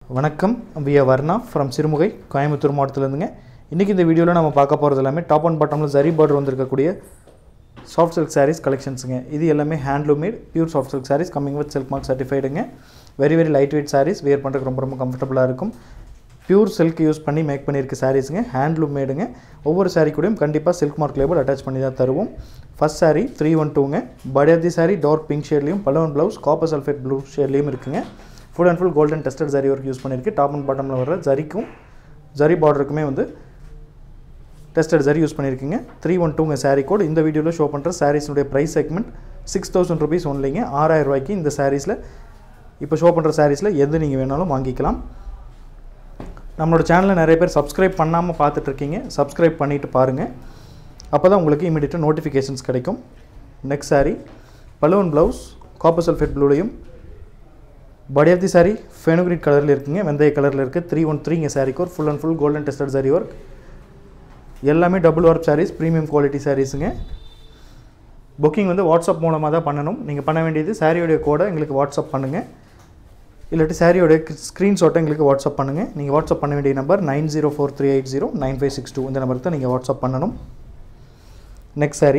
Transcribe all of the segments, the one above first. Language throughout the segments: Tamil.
வணக்கம் வியா வர்ணா ஃப்ரம் சிறுமுகை கோயம்புத்தூர் மாவட்டத்திலேருந்துங்க இன்றைக்கி இந்த வீடியோவில் நம்ம பார்க்க போகிறது எல்லாமே டாப் அண்ட் பாட்டமில் ஜரி பார்டர் வந்திருக்கக்கூடிய சாஃப்ட் சில்க் சாரீஸ் கலெக்ஷன்ஸுங்க இது எல்லாமே handloom made pure soft silk sarees coming with silk mark சர்டிஃபைடுங்க very very light weight sarees wear பண்ணுறதுக்கு ரொம்ப ரொம்ப கம்ஃபர்டபுளாக இருக்கும் பியூர் சில்க் யூஸ் பண்ணி மேக் பண்ணியிருக்க சாரீஸுங்க ஹேண்ட்லூம் மேடுங்க ஒவ்வொரு சாரீ கூடயும் கண்டிப்பாக சில்க் மார்க் லேபிள் அட்டாச் பண்ணி தான் தருவோம் ஃபஸ்ட் சாரீ த்ரீ ஒன் டூங்க body of the sari dark pink ஷேட்லையும் பலவன் ப்ளவுஸ் காப்பர் சல்ஃபேட் ப்ளூ ஷேட்லையும் இருக்குங்க full and full golden tested zari work use பண்ணியிருக்கு டாப் அண்ட் பாட்டமில் வர ஜரிக்கும் ஜரி பார்டருக்குமே வந்து டெஸ்டட் ஜரி யூஸ் பண்ணியிருக்கீங்க த்ரீ ஒன் டூங்க சாரீ கோட் இந்த வீடியோவில் ஷோ பண்ணுற சாரீஸுடைய price segment six thousand rupees ஒன்லிங்க ஆறாயிரம் ரூபாய்க்கு இந்த சாரீஸில் இப்போ ஷோ பண்ணுற சாரீஸில் எது நீங்கள் வேணாலும் வாங்கிக்கலாம் நம்மளோட சேனலை நிறைய பேர் சப்ஸ்கிரைப் பண்ணாமல் பார்த்துட்ருக்கீங்க சப்ஸ்கிரைப் பண்ணிவிட்டு பாருங்கள் அப்போ தான் உங்களுக்கு இமீடியட்டாக நோட்டிஃபிகேஷன்ஸ் கிடைக்கும் நெக்ஸ்ட் சாரீ பலூன் ப்ளவுஸ் காப்பர் சல்ஃபேட் ப்ளூலையும் body of the sari fenugreek கலரில் இருக்குங்க வெந்தய கலரில் இருக்குது த்ரீ ஒன் த்ரீங்க சாரீக்கு ஒரு full and full golden tested sari work எல்லாமே double work saris premium quality சாரீஸுங்க புக்கிங் வந்து வாட்ஸ்அப் மூலமாக தான் பண்ணணும் நீங்கள் பண்ண வேண்டியது சாரியோடைய கோடை எங்களுக்கு வாட்ஸ்அப் பண்ணுங்கள் இல்லாட்டி சாரியோடைய ஸ்க்ரீன்ஷாட்டை எங்களுக்கு வாட்ஸ்அப் பண்ணுங்கள் நீங்கள் வாட்ஸ்அப் பண்ண வேண்டிய number nine zero four three eight zero nine five six two இந்த நம்பருக்கு தான் நீங்கள் வாட்ஸ்அப் பண்ணணும் நெக்ஸ்ட் சாரீ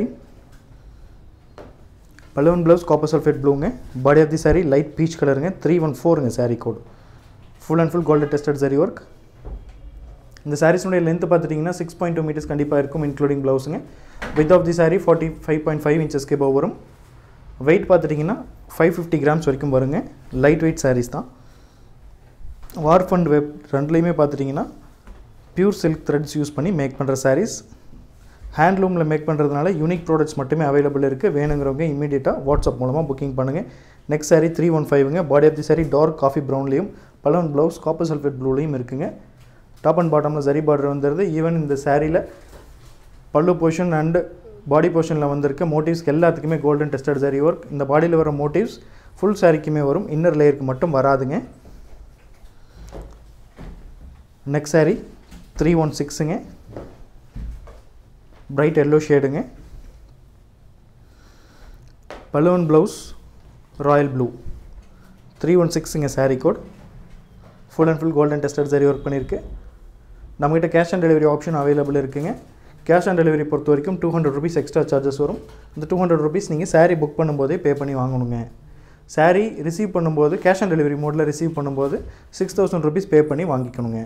பலூன் ப்ளவுஸ் காப்பர் சல்ஃபேட் ப்ளூங்க body of the sari light peach கலருங்க த்ரீ ஒன் ஃபோருங்க sari code full and full golden tested sari work இந்த சாரீஸுடைய லென்த் பார்த்துட்டிங்கன்னா சிக்ஸ் பாயிண்ட் டூ மீட்டர்ஸ் கண்டிப்பாக இருக்கும் இன்க்ளூடிங் ப்ளவுஸுங்க width of the sari forty five point five இன்ச்சஸ்க்கு இப்போ வரும் வெயிட் பார்த்துட்டிங்கன்னா ஃபைவ் ஃபிஃப்டி கிராம்ஸ் வரைக்கும் வருங்க லைட் வெயிட் சாரீஸ் தான் வார்ப் அண்ட் வெப் ரெண்டுலேயுமே பார்த்துட்டிங்கன்னா பியூர் சில்க் த்ரெட்ஸ் யூஸ் பண்ணி மேக் பண்ணுற சாரீஸ் ஹேண்ட்லூமில் மேக் பண்ணுறதுனால யூனிக் ப்ராடக்ட்ஸ் மட்டுமே அவைலபிள் இருக்குது வேணுங்கிறவங்க இமீடியட்டாக வாட்ஸ்அப் மூலமாக புக்கிங் பண்ணுங்கள் நெக்ஸ்ட் சாரீ த்ரீ ஒன் ஃபைவ்ங்க body of the sari dark coffee ப்ரௌன்லேயும் பலூன் ப்ளவுஸ் காப்பர் சல்ஃபேட் ப்ளூலையும் இருக்குங்க டாப் அண்ட் பாட்டமில் சரி பார்டர் வந்துடுது ஈவன் இந்த சாரியில் பல்லு போர்ஷன் அண்டு பாடி போர்ஷனில் வந்திருக்க மோட்டிவ்ஸ்க்கு எல்லாத்துக்குமே கோல்டன் டெஸ்டட் சரி ஒர்க் இந்த பாடியில் வர மோட்டிவ்ஸ் ஃபுல் சாரிக்குமே வரும் இன்னர் லேயருக்கு மட்டும் வராதுங்க நெக்ஸ்ட் சாரி த்ரீ ஒன் சிக்ஸுங்க பிரைட் எல்லோ ஷேடுங்க பலூன் blouse royal blue three one சிக்ஸுங்க sari code full and full golden tested zari work பண்ணியிருக்கு நம்மகிட்ட cash on delivery option available இருக்குங்க கேஷ் ஆன் டெலிவரி பொறுத்த வரைக்கும் two hundred rupees extra charges வரும் இந்த டூ ஹண்ட்ரட் ருபீஸ் நீங்கள் சாரீ புக் பண்ணும்போதே பே பண்ணி வாங்கணுங்க சாரீ ரிசீவ் பண்ணும்போது கேஷ் ஆன் டெலிவரி மோடில் ரிசீவ் பண்ணும்போது சிக்ஸ் தௌசண்ட் ருபீஸ் பே பண்ணி வாங்கிக்கணுங்க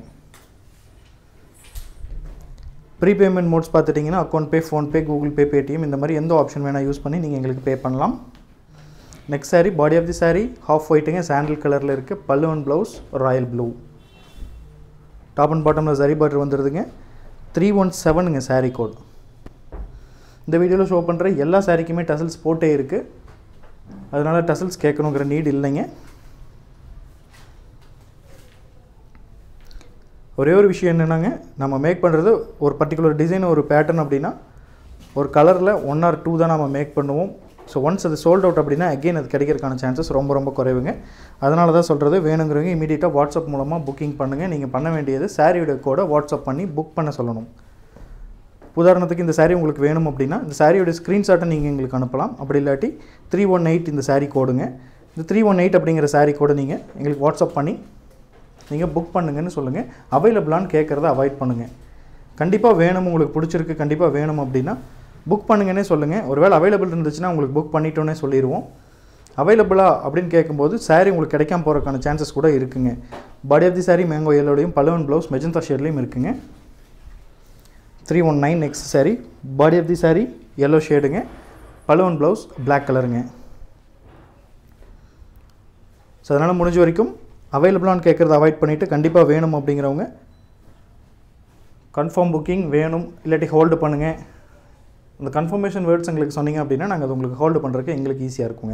ப்ரீபேமெண்ட் மோட்ஸ் பார்த்துட்டிங்கன்னா account pay PhonePe Google Pay Paytm இந்த மாதிரி எந்த ஆப்ஷன் வேணால் யூஸ் பண்ணி நீங்கள் எங்களுக்கு பே பண்ணலாம் next sari body of the sari half ஒயிட்டுங்க சாண்டில் கலரில் இருக்குது pallu and blouse royal blue top and பாட்டமில் சரி பார்டர் வந்துடுதுங்க த்ரீ ஒன் செவனுங்க சாரீ கோட் இந்த வீடியோவில் ஷோ பண்ணுற எல்லா சாரீக்குமே டசல்ஸ் போட்டே இருக்குது அதனால் டசல்ஸ் கேட்கணுங்கிற நீட் இல்லைங்க ஒரே ஒரு விஷயம் என்னென்னாங்க நம்ம மேக் பண்ணுறது ஒரு பர்டிகுலர் டிசைன் ஒரு பேட்டர்ன் அப்படின்னா ஒரு கலரில் ஒன் ஆர் டூ தான் நம்ம மேக் பண்ணுவோம் ஸோ ஒன்ஸ் அது சோல்ட் அவுட் அப்படின்னா அகெயின் அது கிடைக்கிறதுக்கான சான்சஸ் ரொம்ப ரொம்ப குறைவுங்க அதனால தான் சொல்கிறது வேணுங்கிறவங்க இமீடியட்டாக வாட்ஸ்அப் மூலமாக புக்கிங் பண்ணுங்கள் நீங்கள் பண்ண வேண்டியது சாரியோட கோடை வாட்ஸ்அப் பண்ணி புக் பண்ண சொல்லணும் உதாரணத்துக்கு இந்த சாரீ உங்களுக்கு வேணும் அப்படின்னா இந்த சாரியோட ஸ்க்ரீன்ஷாட்டை நீங்கள் எங்களுக்கு அனுப்பலாம் அப்படி இல்லாட்டி த்ரீ ஒன் எயிட் இந்த சாரீ கோடுங்க இந்த த்ரீ ஒன் எயிட் அப்படிங்கிற சாரீ கோடை நீங்கள் எங்களுக்கு வாட்ஸ்அப் பண்ணி நீங்கள் புக் பண்ணுங்கன்னு சொல்லுங்கள் அவைலபிளான்னு கேட்குறத அவாய்ட் பண்ணுங்கள் கண்டிப்பாக வேணும் உங்களுக்கு பிடிச்சிருக்கு கண்டிப்பாக வேணும் அப்படின்னா புக் பண்ணுங்கன்னே சொல்லுங்கள் ஒருவேளை அவைலபிள் இருந்துச்சுன்னா உங்களுக்கு புக் பண்ணிட்டோன்னே சொல்லிடுவோம் அவைலபிளா அப்படின்னு கேட்கும்போது சாரீ உங்களுக்கு கிடைக்காம போகிறதுக்கான சான்சஸ் கூட இருக்குங்க body of the sari mango எல்லோடையும் பலவன் ப்ளவுஸ் மெஜந்தா ஷேட்லேயும் இருக்குங்க three one nine next sari body of the sari yellow ஷேடுங்க பலவன் ப்ளவுஸ் பிளாக் கலருங்க ஸோ அதனால் முடிஞ்ச வரைக்கும் அவைலபிளான்னு கேட்குறத அவாய்ட் பண்ணிவிட்டு கண்டிப்பாக வேணும் அப்படிங்கிறவங்க கன்ஃபார்ம் புக்கிங் வேணும் இல்லாட்டி ஹோல்டு பண்ணுங்கள் இந்த கன்ஃபர்மேஷன் வேர்ட்ஸ் எங்களுக்கு சொன்னீங்க அப்படின்னா நாங்கள் அது உங்களுக்கு ஹோல்டு பண்ணுறதுக்கு எங்களுக்கு ஈஸியாக இருக்குங்க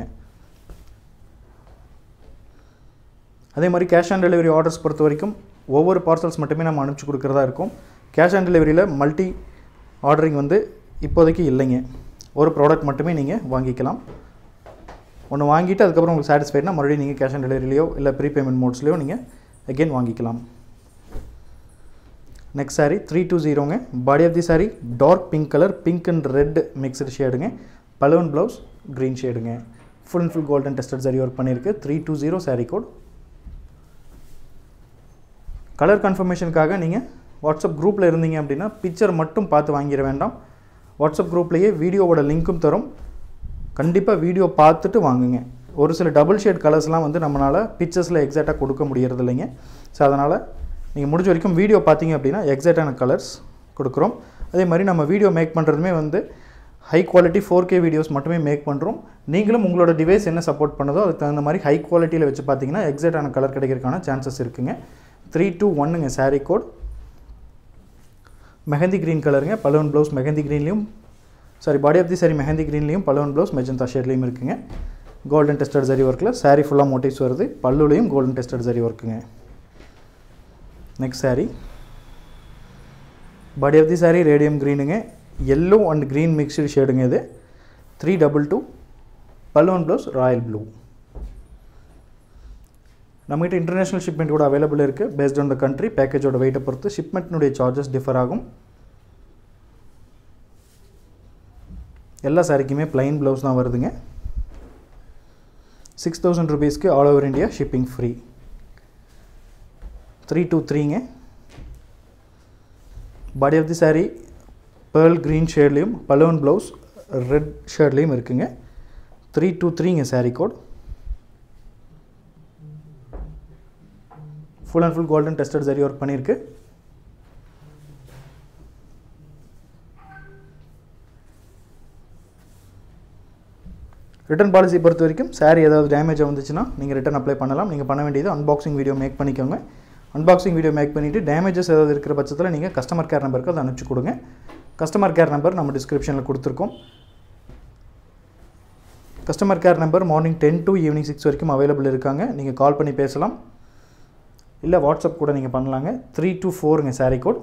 அதே மாதிரி கேஷ் ஆன் டெலிவரி ஆர்டர்ஸ் பொறுத்த வரைக்கும் ஒவ்வொரு பார்சல்ஸ் மட்டுமே நம்ம அனுப்பிச்சி கொடுக்குறதா இருக்கும் கேஷ் ஆன் டெலிவரியில் மல்டி ஆர்டரிங் வந்து இப்போதைக்கு இல்லைங்க ஒரு ப்ராடக்ட் மட்டுமே நீங்கள் வாங்கிக்கலாம் ஒன்று வாங்கிட்டு அதுக்கப்புறம் உங்களுக்கு சாட்டிஸ்ஃபைட்னா மறுபடியும் நீங்கள் கேஷ் ஆன் டெலிவரிலையோ இல்லை ப்ரீபேமெண்ட் மோட்ஸ்லையோ நீங்கள் அகெயின் வாங்கிக்கலாம் நெக்ஸ்ட் சாரீ த்ரீ டூ ஜீரோங்க body of the sari dark pink colour pink and red mixed ஷேடுங்க பலூன் ப்ளவுஸ் க்ரீன் ஷேடுங்க full and full golden tested zari work பண்ணியிருக்கு three two zero sari code colour கன்ஃபர்மேஷனுக்காக நீங்கள் வாட்ஸ்அப் குரூப்பில் இருந்தீங்க அப்படின்னா பிக்சர் மட்டும் பார்த்து வாங்கிட வேண்டாம் வாட்ஸ்அப் குரூப்லேயே வீடியோவோட லிங்க்கும் தரும் கண்டிப்பாக வீடியோ பார்த்துட்டு வாங்குங்க ஒரு சில டபுள் ஷேட் கலர்ஸ்லாம் வந்து நம்மளால் பிக்சர்ஸில் எக்ஸாக்டாக கொடுக்க முடியறது இல்லைங்க ஸோ அதனால் நீங்கள் முடிஞ்ச வரைக்கும் வீடியோ பார்த்தீங்க அப்படின்னா எக்ஸாக்டான கலர்ஸ் கொடுக்குறோம் அதே மாதிரி நம்ம வீடியோ மேக் பண்ணுறதுமே வந்து high quality four K videos மட்டுமே மேக் பண்ணுறோம் நீங்களும் உங்களோட டிவைஸ் என்ன சப்போர்ட் பண்ணுதோ அதுக்கு தகுந்த மாதிரி ஹை குவாலிட்டியில் வச்சு பார்த்தீங்கன்னா எக்ஸாக்டான கலர் கிடைக்கிறதுக்கான சான்சஸ் இருக்குங்க த்ரீ டூ ஒன்னுங்க சாரீ கோட் மெஹந்தி க்ரீன் கலருங்க பலூன் ப்ளவுஸ் மெஹந்தி க்ரீன்லேயும் sari body of the sari mehndi க்ரீன்லேயும் பலூன் ப்ளவுஸ் மெஜந்தா ஷேட்லேயும் இருக்குங்க கோல்டன் டெஸ்டட் சரி ஒர்க்கில் சாரீ ஃபுல்லாக மோட்டிவ்ஸ் வருது பல்லுலையும் கோல்டன் டெஸ்டட் சரி ஒர்க்குங்க next sari body of the sari radium க்ரீனுங்க எல்லோ அண்ட் க்ரீன் மிக்ஸ்டு ஷேடுங்க இது த்ரீ டபுள் டூ பல்லுவன் ப்ளவுஸ் ராயல் ப்ளூ நம்மகிட்ட இன்டர்நேஷ்னல் ஷிப்மெண்ட் கூட அவைலபிள் இருக்குது பேஸ்ட் ஆன் த கண்ட்ரி பேக்கேஜோட வெயிட்டை பொறுத்து ஷிப்மெண்ட்னுடைய சார்ஜஸ் டிஃபர் ஆகும் எல்லா சாரிக்குமே ப்ளைன் ப்ளவுஸ் தான் வருதுங்க சிக்ஸ் தௌசண்ட் ருபீஸ்க்கு all over India shipping free three two த்ரீங்க body of the sari pearl green ஷேட்லேயும் பலூன் ப்ளவுஸ் ரெட் ஷேட்லேயும் இருக்குங்க த்ரீ டூ த்ரீங்க sari code full and full golden tested zari work பண்ணியிருக்கு ரிட்டன் பாலிசி பொறுத்த வரைக்கும் சாரீ ஏதாவது டேமேஜ் வந்துச்சுன்னா நீங்கள் ரிட்டன் அப்ளை பண்ணலாம் நீங்கள் பண்ண வேண்டியது அன்பாக்சிங் வீடியோ மேக் பண்ணிக்கோங்க அன்பாக்சிங் வீடியோ மேக் பண்ணிவிட்டு டேமேஜஸ் ஏதாவது இருக்கிற பட்சத்தில் நீங்கள் கஸ்டமர் கேர் நம்பருக்கு அதை அனுப்பிச்சி கொடுங்க கஸ்டமர் கேர் நம்பர் நம்ம டிஸ்கிரிப்ஷனில் கொடுத்துருக்கோம் customer care number morning ten to evening six வரைக்கும் அவைலபிள் இருக்காங்க நீங்கள் கால் பண்ணி பேசலாம் இல்லை வாட்ஸ்அப் கூட நீங்கள் பண்ணலாங்க த்ரீ டு ஃபோருங்க சாரீ கோட்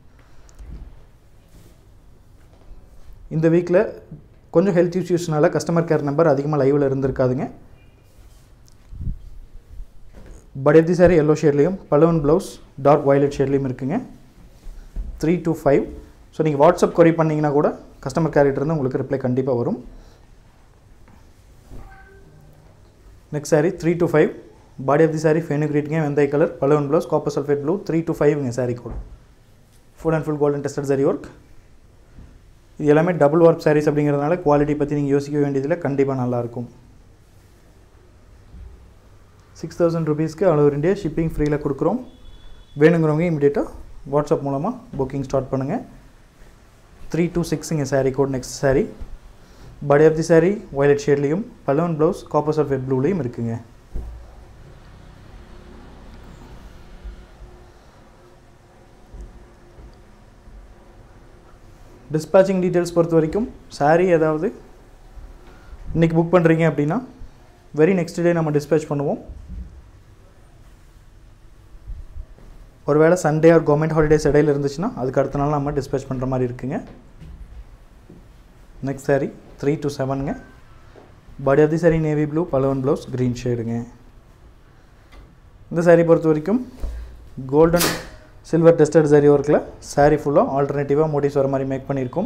இந்த வீக்கில் கொஞ்சம் ஹெல்த் இஷ்யூஸ்னால கஸ்டமர் கேர் நம்பர் அதிகமாக லைவில் இருந்திருக்காதுங்க படேத்தி சாரி எல்லோ ஷேட்லேயும் பலவன் ப்ளவுஸ் டார்க் வயலட் ஷேட்லேயும் இருக்குங்க த்ரீ டூ ஃபைவ் ஸோ நீங்கள் வாட்ஸ்அப் கொரி பண்ணிங்கன்னா கூட கஸ்டமர் கேர்கிட்டருந்து உங்களுக்கு ரிப்ளை கண்டிப்பாக வரும் next sari three two five body of the sari ஃபெனுக்ரீட்டுங்க வெந்தய கலர் பலவன் blouse copper sulphate blue three two ஃபைவ்ங்க sari code full and full golden tested zari work இது எல்லாமே டபுள் ஒர்க் சாரீஸ் அப்படிங்கிறதுனால குவாலிட்டி பற்றி நீங்கள் யோசிக்க வேண்டியதில் கண்டிப்பாக நல்லாயிருக்கும் சிக்ஸ் தௌசண்ட் ருபீஸ்க்கு ஆல் ஓவர் இந்தியா ஷிப்பிங் ஃப்ரீயில் கொடுக்குறோம் வேணுங்கிறவங்க இமீடியட்டாக வாட்ஸ்அப் மூலமாக புக்கிங் ஸ்டார்ட் பண்ணுங்கள் த்ரீ டூ சிக்ஸுங்க sari code next sari body of the sari violet ஷேட்லேயும் பலவன் ப்ளவுஸ் காப்பர் சல்ஃபேட் ப்ளூலேயும் இருக்குங்க டிஸ்பேச்சிங் டீட்டெயில்ஸ் பொறுத்த வரைக்கும் சாரீ ஏதாவது இன்றைக்கி புக் பண்ணுறீங்க அப்படின்னா வெரி நெக்ஸ்ட் டே நம்ம டிஸ்பேச் பண்ணுவோம் ஒருவேளை சண்டே ஆர் கவர்மெண்ட் ஹாலிடேஸ் இடையில இருந்துச்சுன்னா அதுக்கு அடுத்த நாள் நம்ம டிஸ்பேச் பண்ணுற மாதிரி இருக்குங்க நெக்ஸ்ட் சாரீ த்ரீ டு செவனுங்க body of the sari navy blue பலவன் ப்ளவுஸ் க்ரீன் ஷேடுங்க இந்த சாரீ பொறுத்த வரைக்கும் கோல்டன் சில்வர் டெஸ்டட் சாரி ஒர்க்கில் சாரீ ஃபுல்லாக ஆல்டர்னேட்டிவாக மோட்டிவ்ஸ் வர மாதிரி மேக் பண்ணியிருக்கோம்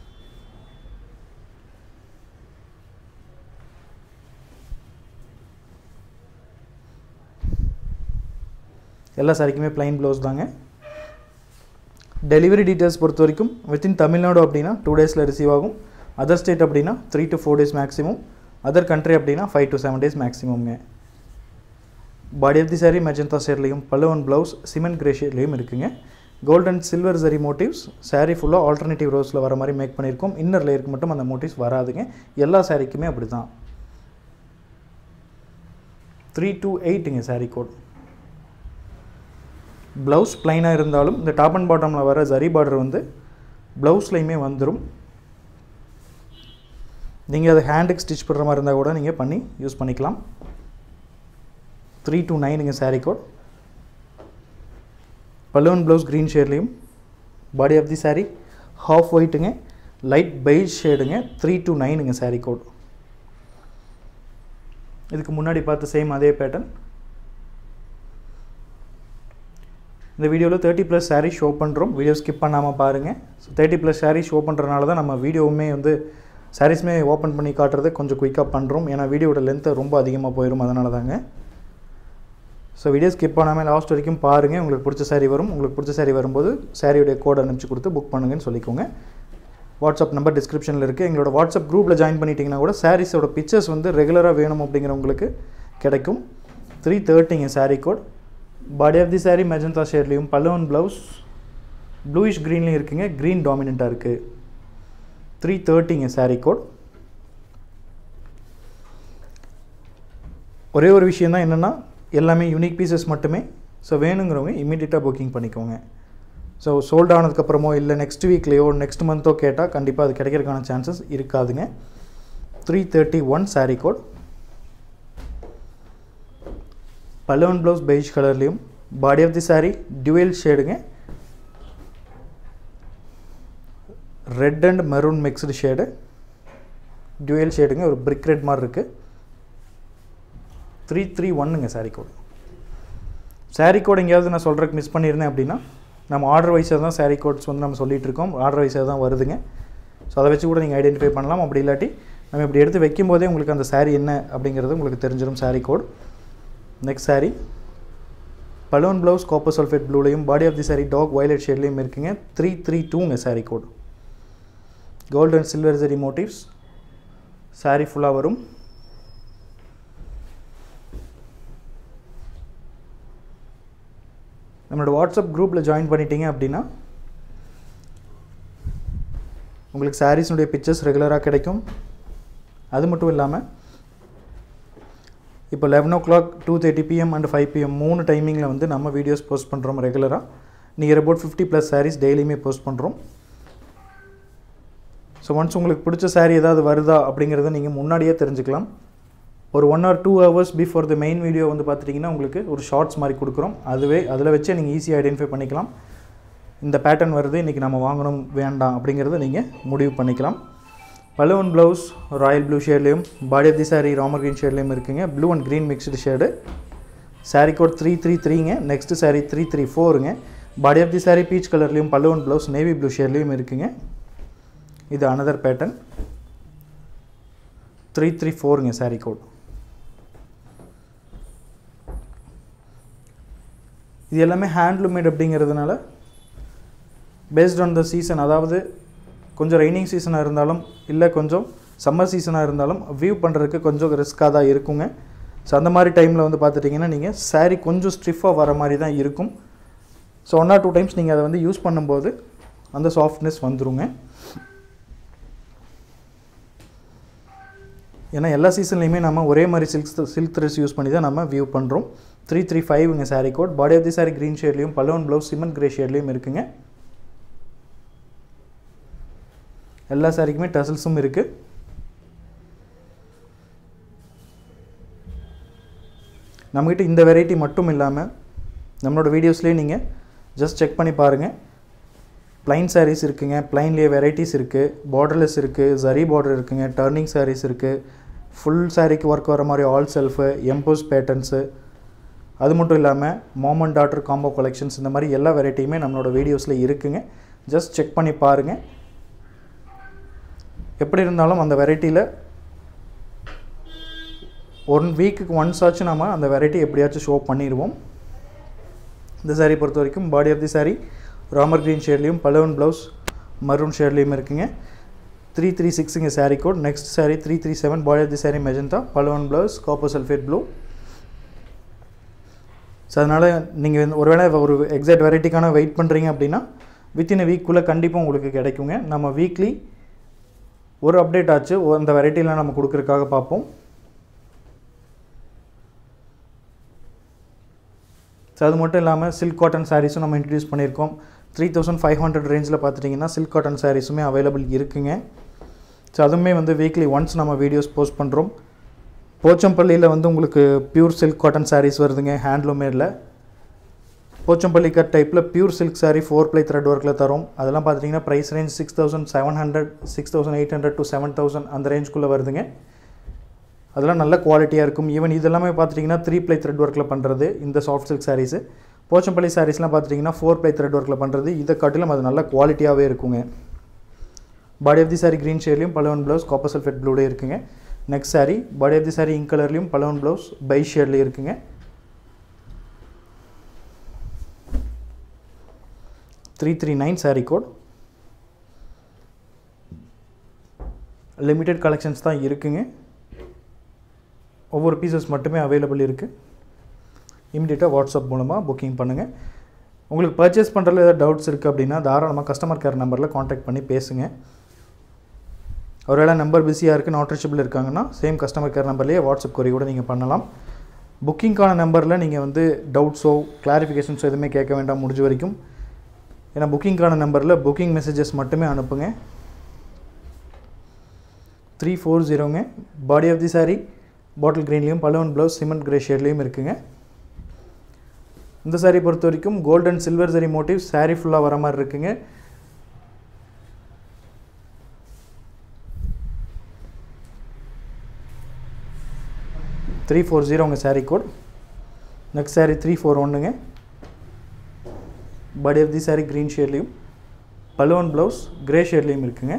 எல்லா சாரிக்குமே ப்ளைன் ப்ளவுஸ் தாங்க டெலிவரி டீட்டெயில்ஸ் பொறுத்த வரைக்கும் வித்தின் தமிழ்நாடு அப்படின்னா டூ டேஸில் ரிசீவ் ஆகும் அதர் ஸ்டேட் அப்படின்னா three to four days maximum other country அப்படின்னா ஃபைவ் டு செவன் டேஸ் மேக்ஸிமம்ங்க body of the sari magenta ஷேட்லேயும் பல்லுவன் ப்ளவுஸ் சிமெண்ட் கிரே ஷேட்லேயும் இருக்குங்க golden silver zari motifs sari ஃபுல்லாக ஆல்டர்னேட்டிவ் ரோஸில் வர மாதிரி மேக் பண்ணியிருக்கோம் இன்னர் லேயருக்கு மட்டும் அந்த மோட்டிவ்ஸ் வராதுங்க எல்லா சாரீக்குமே அப்படி தான் த்ரீ டூ எயிட்டுங்க சாரீ கோட் ப்ளவுஸ் ப்ளைனாக இருந்தாலும் இந்த டாப் அண்ட் பாட்டமில் வர ஜரி பார்டர் வந்து ப்ளவுஸ்லையுமே வந்துடும் நீங்கள் அதை ஹேண்டுக்கு ஸ்டிச் பண்ணுற மாதிரி இருந்தால் கூட நீங்கள் பண்ணி யூஸ் பண்ணிக்கலாம் த்ரீ டூ நைனுங்க சாரீ கோட் பலூன் ப்ளவுஸ் க்ரீன் ஷேட்லேயும் body of the sari half ஒயிட்டுங்க லைட் பெய்ஜ் ஷேடுங்க த்ரீ டூ நைனுங்க சாரீ கோட் இதுக்கு முன்னாடி பார்த்த சேம் அதே பேட்டர்ன் இந்த வீடியோவில் தேர்ட்டி ப்ளஸ் சாரீ ஷோ பண்ணுறோம் வீடியோ ஸ்கிப் பண்ணாமல் பாருங்கள் so thirty plus sari show பண்ணுறதுனால தான் நம்ம வீடியோவுமே வந்து சாரீஸ்மே ஓப்பன் பண்ணி காட்டுறது கொஞ்சம் குயிக்காக பண்ணுறோம் ஏன்னா வீடியோட லென்த்து ரொம்ப அதிகமாக போயிடும் அதனால தாங்க ஸோ வீடியோ ஸ்கிப் பண்ணாமல் லாஸ்ட் வரைக்கும் பாருங்கள் உங்களுக்கு பிடிச்ச saree வரும் உங்களுக்கு பிடிச்ச saree வரும்போது சாரியுடைய கோட் அனுப்பிச்சு கொடுத்து புக் பண்ணுங்கன்னு சொல்லிக்கோங்க வாட்ஸ்அப் நம்பர் டிஸ்கிரிப்ஷனில் இருக்குது எங்களோட வாட்ஸ்அப் குரூப்பில் ஜாயின் பண்ணிட்டீங்கன்னா கூட சாரீஸோட பிக்சர்ஸ் வந்து ரெகுலராக வேணும் அப்படிங்கிறவங்களுக்கு கிடைக்கும் த்ரீ தேர்ட்டிங்க saree code body of the saree magenta ஷேட்லேயும் பல்லுவன் ப்ளவுஸ் ப்ளூயிஷ் க்ரீன்லேயும் இருக்குங்க க்ரீன் டாமினண்ட்டாக இருக்குது த்ரீ தேர்ட்டிங்க saree கோட் ஒரே ஒரு விஷயம் தான் என்னென்னா எல்லாமே யூனிக் பீசஸ் மட்டுமே ஸோ வேணுங்கிறவங்க இமீடியட்டாக புக்கிங் பண்ணிக்கோங்க ஸோ சோல்ட் ஆனதுக்கப்புறமோ இல்லை நெக்ஸ்ட் வீக்லேயோ நெக்ஸ்ட் மந்த்தோ கேட்டால் கண்டிப்பாக அது கிடைக்கிறதுக்கான சான்சஸ் இருக்காதுங்க three thirty one saree code பலவன் ப்ளவுஸ் பெய்ஜ் கலர்லேயும் body of the saree dual ஷேடுங்க red and maroon mixed shade dual ஷேடுங்க ஒரு பிரிக் ரெட் மாதிரி இருக்குது த்ரீ த்ரீ ஒன்னுங்க saree கோட் saree கோட் எங்கேயாவது நான் சொல்கிறதுக்கு மிஸ் பண்ணியிருந்தேன் அப்படின்னா நம்ம ஆர்டர் வைஸாக தான் saree கோட்ஸ் வந்து நம்ம சொல்லிட்டு இருக்கோம் ஆர்டர் வைஸாக தான் வருதுங்க ஸோ அதை வச்சு கூட நீங்கள் ஐடென்டிஃபை பண்ணலாம் அப்படி இல்லாட்டி நம்ம இப்படி எடுத்து வைக்கும் போதே உங்களுக்கு அந்த saree என்ன அப்படிங்கிறது உங்களுக்கு தெரிஞ்சிடும் saree கோட் நெக்ஸ்ட் saree பலூன் ப்ளவுஸ் காப்பர் சல்ஃபேட் ப்ளூலையும் body of the saree dark violet ஷேட்லேயும் இருக்குங்க த்ரீ த்ரீ டூங்க saree code gold and silver zari motifs saree ஃபுல்லாக வரும் நம்மளோட வாட்ஸ்அப் குரூப்பில் ஜாயின் பண்ணிட்டீங்க அப்படின்னா உங்களுக்கு சாரீஸினுடைய பிக்சர்ஸ் ரெகுலராக கிடைக்கும் அது மட்டும் இல்லாமல் இப்போ eleven o'clock two thirty PM and five PM மூணு டைமிங்கில் வந்து நம்ம வீடியோஸ் போஸ்ட் பண்ணுறோம் ரெகுலராக near about fifty plus saris டெய்லியுமே போஸ்ட் பண்ணுறோம் ஸோ ஒன்ஸ் உங்களுக்கு பிடிச்ச saree ஏதாவது வருதா அப்படிங்கிறத நீங்கள் முன்னாடியே தெரிஞ்சுக்கலாம் ஒரு one or two hours before the main video வந்து பார்த்துட்டிங்கன்னா உங்களுக்கு ஒரு ஷார்ட்ஸ் மாதிரி கொடுக்குறோம் அதுவே அதில் வச்சே நீங்கள் ஈஸியாக ஐடென்டிஃபை பண்ணிக்கலாம் இந்த பேட்டர்ன் வருது இன்றைக்கி நம்ம வாங்கணும் வேண்டாம் அப்படிங்கிறத நீங்கள் முடிவு பண்ணிக்கலாம் பலூன் ப்ளவுஸ் ராயல் ப்ளூ ஷேட்லேயும் body of the sari Ramar green ஷேட்லேயும் இருக்குங்க blue and green mixed shade saree code three three த்ரீங்க நெக்ஸ்ட்டு saree த்ரீ த்ரீ ஃபோருங்க body of the saree peach கலர்லேயும் பல்லுவன் ப்ளவுஸ் நேவி ப்ளூ ஷேட்லேயும் இருக்குங்க இது அனதர் பேட்டர்ன் த்ரீ த்ரீ ஃபோருங்க saree கோட் இது எல்லாமே ஹேண்ட்லூமேட் அப்படிங்கிறதுனால பேஸ்ட் ஆன் த சீசன் அதாவது கொஞ்சம் ரெய்னிங் சீசனாக இருந்தாலும் இல்லை கொஞ்சம் சம்மர் சீசனாக இருந்தாலும் வியூ பண்ணுறதுக்கு கொஞ்சம் ரிஸ்க்காக தான் இருக்குங்க ஸோ அந்த மாதிரி டைமில் வந்து பார்த்துட்டிங்கன்னா நீங்கள் saree கொஞ்சம் ஸ்டிஃபாக வர மாதிரி தான் இருக்கும் so one or two times நீங்கள் அதை வந்து யூஸ் பண்ணும்போது அந்த சாஃப்ட்னஸ் வந்துருங்க ஏன்னா எல்லா சீசன்லேயுமே நம்ம ஒரே மாதிரி சில்க் சில்க் த்ரெஸ் யூஸ் பண்ணி தான் நம்ம வியூ பண்ணுறோம் த்ரீ த்ரீ ஃபைவ்ங்க saree code body of the saree green ஷேட்லேயும் பலோன் ப்ளவுஸ் சிமெண்ட் கிரே ஷேட்லேயும் இருக்குங்க எல்லா சாரிக்குமே டசல்ஸும் இருக்குது நம்மக்கிட்ட இந்த வெரைட்டி மட்டும் இல்லாமல் நம்மளோட வீடியோஸ்லேயே நீங்கள் ஜஸ்ட் செக் பண்ணி பாருங்கள் ப்ளைன் sarees இருக்குங்க ப்ளைன்லேயே வெரைட்டிஸ் இருக்குது பார்டர்லெஸ் இருக்குது ஜரி பார்டர் இருக்குங்க டர்னிங் sarees இருக்குது ஃபுல் சாரீக்கு ஒர்க் வர மாதிரி ஆல் செல்ஃபு எம்போஸ் பேட்டர்ன்ஸு அது மட்டும் இல்லாமல் mom and daughter combo collections இந்த மாதிரி எல்லா வெரைட்டியுமே நம்மளோட வீடியோஸில் இருக்குங்க ஜஸ்ட் செக் பண்ணி பாருங்கள் எப்படி இருந்தாலும் அந்த வெரைட்டியில் ஒன் வீக்குக்கு ஒன்ஸ் ஆச்சு நம்ம அந்த வெரைட்டி எப்படியாச்சும் ஷோ பண்ணிடுவோம் இந்த saree பொறுத்த வரைக்கும் body of the saree Ramar green ஷேட்லேயும் பலவன் ப்ளவுஸ் மரூன் ஷேட்லேயும் இருக்குங்க த்ரீ த்ரீ சிக்ஸுங்க saree code next saree three three seven body of the saree magenta பலவன் blouse copper sulphate blue so அதனால் நீங்கள் ஒருவேளை ஒரு எக்ஸாக்ட் வெரைட்டிக்கான வெயிட் பண்ணுறீங்க அப்படின்னா வித்தின் அ வீக்குள்ளே கண்டிப்பாக உங்களுக்கு கிடைக்குங்க நம்ம வீக்லி ஒரு அப்டேட் ஆச்சு ஒ- அந்த வெரைட்டிலாம் நம்ம கொடுக்குறதுக்காக பார்ப்போம் ஸோ அது மட்டும் இல்லாமல் சில்க் காட்டன் சாரீஸும் நம்ம இன்ட்ரடியூஸ் பண்ணியிருக்கோம் த்ரீ தௌசண்ட் ஃபைவ் ஹண்ட்ரட் ரேஞ்சில் பார்த்துட்டிங்கன்னா சில்க் காட்டன் சாரீஸுமே அவைலபிள் இருக்குங்க ஸோ அதுவுமே வந்து வீக்லி ஒன்ஸ் நம்ம வீடியோஸ் போஸ்ட் பண்ணுறோம் போச்சம்பள்ளியில் வந்து உங்களுக்கு பியூர் சில்க் காட்டன் சாரீஸ் வருதுங்க ஹேண்ட்லூமேடில் போச்சம்பள்ளி கட் டைப்பில் pure silk saree four ply thread ஒர்க்கில் தரும் அதெல்லாம் பார்த்தீங்கன்னா price range six thousand seven hundred six thousand eight hundred to seven thousand அந்த ரேஞ்சுக்குள்ளே வருதுங்க அதெல்லாம் நல்ல குவாலிட்டியாக இருக்கும் ஈவன் இதெல்லாமே பார்த்துட்டிங்கன்னா த்ரீ ப்ளை த்ரெட் ஒர்க்கில் பண்ணுறது இந்த சாஃப்ட் சில்க் சாரீஸு போச்சம்பள்ளி சாரீஸ்லாம் பார்த்துட்டிங்கன்னா ஃபோர் ப்ளை த்ரெட் ஒர்க்கில் பண்ணுறது இதை காட்டிலும் அது நல்ல குவாலிட்டியாகவே இருக்குங்க body of the saree green ஷேட்லையும் பலவன் ப்ளவுஸ் காப்பர் சல்ஃபேட் ப்ளூலே இருக்குங்க next saree body of the saree ink கலர்லையும் பலவன் ப்ளவுஸ் பை ஷேட்லேயும் இருக்குங்க three three nine sari code limited collections தான் இருக்குங்க ஒவ்வொரு பீசஸ் மட்டுமே அவைலபிள் இருக்குது இமிடியேட்டாக வாட்ஸ்அப் மூலமாக புக்கிங் பண்ணுங்கள் உங்களுக்கு பர்ச்சேஸ் பண்ணுறதுல ஏதாவது டவுட்ஸ் இருக்குது அப்படின்னா தாராளமாக கஸ்டமர் கேர் நம்பரில் காண்டாக்ட் பண்ணி பேசுங்க ஒருவேளை நம்பர் பிஸியாக இருக்குது நாட் ரீச்சபிள் இருக்காங்கன்னா சேம் கஸ்டமர் கேர் நம்பர்லேயே வாட்ஸ்அப் கொரி கூட நீங்கள் பண்ணலாம் புக்கிங்க்கான நம்பரில் நீங்கள் வந்து டவுட்ஸோ கிளாரிஃபிகேஷன்ஸோ எதுவுமே கேட்க வேண்டாம் முடிஞ்ச வரைக்கும் ஏன்னா புக்கிங்க்கான நம்பரில் புக்கிங் மெசேஜஸ் மட்டுமே அனுப்புங்க த்ரீ ஃபோர் ஜீரோங்க body of the sari bottle க்ரீன்லேயும் பலவன் ப்ளவுஸ் சிமெண்ட் கிரே ஷேட்லேயும் இருக்குங்க இந்த சாரீ பொறுத்த வரைக்கும் gold and silver zari motive sari ஃபுல்லாக வர மாதிரி இருக்குங்க த்ரீ ஃபோர் ஜீரோ உங்கள் sari code next sari three four ஒன்றுங்க body of the sari green ஷேட்லேயும் பலுவன் ப்ளவுஸ் கிரே ஷேட்லேயும் இருக்குங்க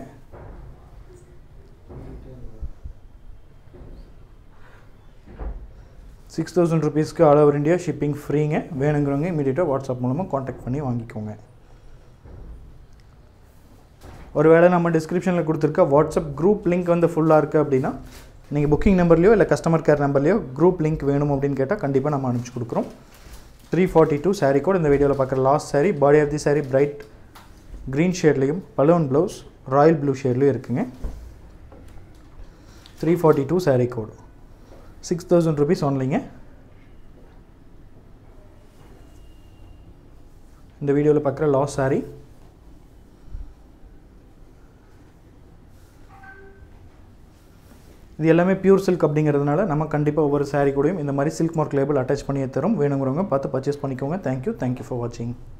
சிக்ஸ் தௌசண்ட் ருபீஸ்க்கு ஆல் ஓவர் இந்தியா ஷிப்பிங் ஃப்ரீங்க வேணுங்கிறவங்க இமீடியட்டாக வாட்ஸ்அப் மூலமாக காண்டாக்ட் பண்ணி வாங்கிக்கோங்க ஒருவேளை நம்ம டிஸ்கிரிப்ஷனில் கொடுத்துருக்க வாட்ஸ்அப் குரூப் லிங்க் வந்து ஃபுல்லாக இருக்குது அப்படின்னா நீங்கள் புக்கிங் நம்பர்லையோ இல்லை கஸ்டமர் கேர் நம்பர்லையோ குரூப் லிங்க் வேணும் அப்படின்னு கேட்டால் கண்டிப்பாக நம்ம அனுப்பிச்சி கொடுக்குறோம் த்ரீ ஃபார்ட்டி டூ சாரீ கூட இந்த வீடியோவில் பார்க்குற last sari body of the sari bright green ஷேட்லேயும் பலூன் ப்ளவுஸ் ராயல் ப்ளூ ஷேட்லேயும் இருக்குங்க three forty two sari code six thousand rupees ஒன்லிங்க இந்த வீடியோவில் பார்க்குற லாஸ் சாரீ இது எல்லாமே பியூர் சில்க் அப்படிங்கிறதுனால நம்ம கண்டிப்பாக ஒவ்வொரு சாரீ கூடயும் இந்த மாதிரி சில்க் மார்க் லேபிள் அட்டாச் பண்ணி தரும் வேணுங்கிறவங்க பார்த்து பர்ச்சேஸ் பண்ணிக்கோங்க தேங்க்யூ தேங்க்யூ ஃபார் வாட்சிங்